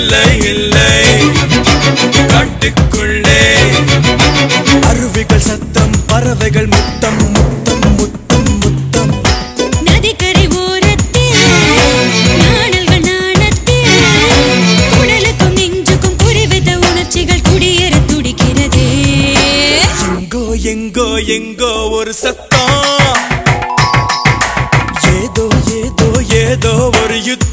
இல்லை இல்லை காட்டுக்குள்ளே அருவிகள் சத்தம் பறவைகள் முத்தம் முத்தம் முத்தம் முத்தம் நதிக்கரை ஓரத்தில் நாணல்கள் நாணத்தில் குடலுக்கும் நெஞ்சுக்கும் குறிவித உணர்ச்சிகள் குடியேற துடிக்கிறதே எங்கோ எங்கோ எங்கோ ஒரு சத்தம் ஏதோ ஏதோ ஏதோ ஒரு யுத்தம்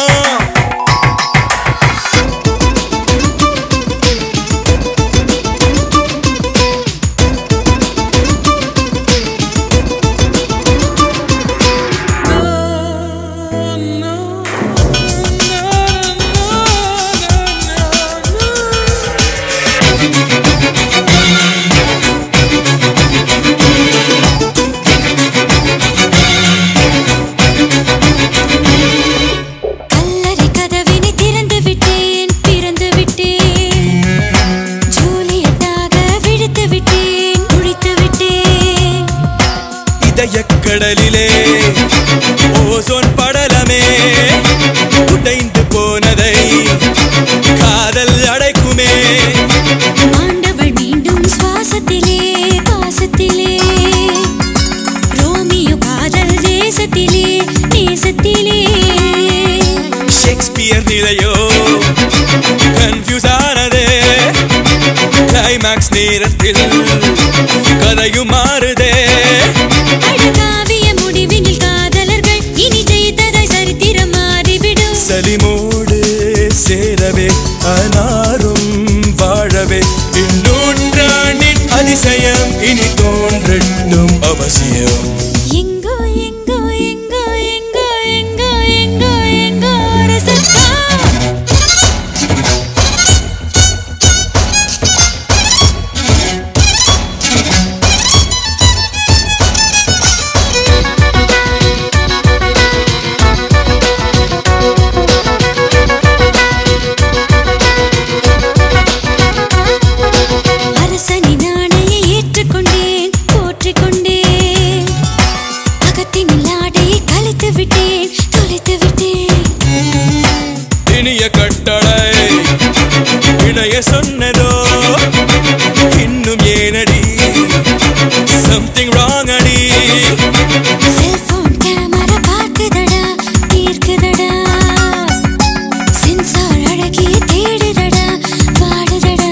கல்லறை கதவினை திறந்து விட்டேன் பிறந்து விட்டேன் ஜூலியட்டாக விழித்து விட்டேன் குளித்து விட்டேன் இதயக் கடலிலே ஓசோன் படலமே உடைந்து போனதை காதல் அடைக்குமே ஆண்டவள் மீண்டும் சுவாசத்திலே பாசத்திலே ரோமியோ காதல் தேசத்திலே நேசத்திலே ஷேக்ஸ்பியர் நிலையோ கன்ஃபியூஸ் ஆனதே கிளைமேக்ஸ் நேரத்தில் கதையும் மாறுதே அழகாவிய முடிவினில் காதலர்கள் இனி ஜெயித்ததாய் சரித்திரம் மாறிவிடும் சலிமோடு சேரவே அனாரும் வாழவே இந்நூற்றாண்டின் அதிசயம் இனி தோன்றட்டும் அவசியம் எங்கோ எங்கோ எங்கோ எங்கோ எங்கோ எங்கோ எங்கோ ஒரு சத்தம் அரசனின் ஆணையை ஏற்றுக்கொண்டேன் போற்றிக் கொண்டேன் அகத்தினில் ஆடையை கலைத்து விட்டேன் தொலைத்து விட்டேன் இனிய கட்டளை இணைய சொன்னதோ இன்னும் ஏனடி சம்திங் ராங் அடி செல்போன் கேமரா பார்க்குதடா தீர்க்குதடா சென்சார் அழகிய தேடுதடா பாடுதடா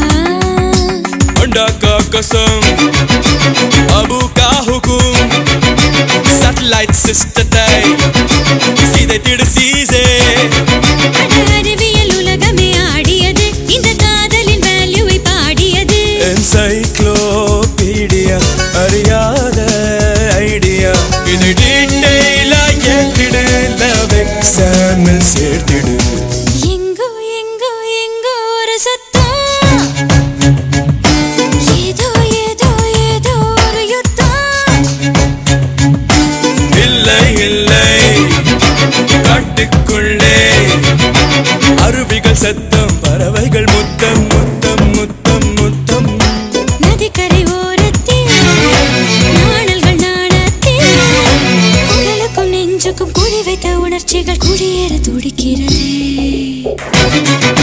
अंडा का कसम अबू का हुकुम सैटेलाइट सिस्टर सीधे तिड़ सीजे அட அறிவியல் உலகமே ஆடியது இந்த காதலின் வேல்யூவை பாடியது என்சைக்ளோபீடியா அறியாத ஐடியா இது டீட்டெயிலா ஏத்திடு லவ் எக்ஸாமில் சேர்த்திடு எங்கோ எங்கோ எங்கோ ஒரு சத்தம் ஏதோ ஏதோ ஏதோ ஒரு யுத்தம் இல்லை இல்லை காட்டுக்குள்ளே அருவிகள் சத்தம் பறவைகள் முத்தம் முத்தம் முத்தம் முத்தம் நதிக்கரை ஓரத்தில் நாணல்கள் நாணத்தில் குடலுக்கும் நெஞ்சுக்கும் குறி வைத்த உணர்ச்சிகள் குடியேற துடிக்கிறதே